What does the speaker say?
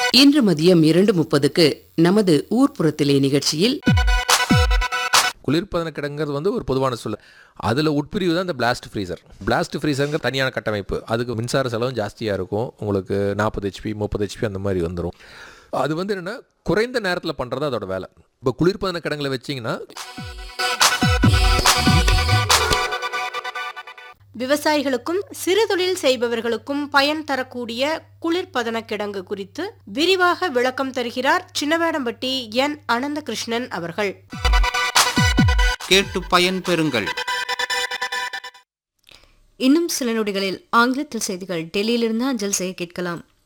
இன்று மதியம் இரண்டு முப்பதுக்கு நமது ஊர்ப்புறத்திலே நிகழ்ச்சியில் குளிர்பதன கிடங்கிறது வந்து ஒரு பொதுவான சொல் அதில் உட்பிரிவு தான் இந்த பிளாஸ்ட் ஃப்ரீசர் பிளாஸ்ட் ஃப்ரீசருங்க தனியான கட்டமைப்பு அதுக்கு மின்சார செலவும் ஜாஸ்தியாக இருக்கும் உங்களுக்கு நாற்பது ஹெச்பி முப்பது ஹெச்பி அந்த மாதிரி வந்துடும் அது வந்து என்னென்னா குறைந்த நேரத்தில் பண்ணுறது அதோட வேலை இப்போ குளிர்பதன கிடங்குல வச்சிங்கன்னா விவசாயிகளுக்கும் சிறுதொழில் செய்பவர்களுக்கும் பயன் தரக்கூடிய குளிர்பதன கிடங்கு குறித்து விரிவாக விளக்கம் தருகிறார் சின்னவேடம்பட்டி என் அனந்தகிருஷ்ணன் அவர்கள் கேட்டு பயன்பெறுங்கள் இன்னும் சில நொடிகளில் ஆங்கிலத்தில் செய்திகள் டெல்லியிலிருந்து அஞ்சல் செய்ய கேட்கலாம்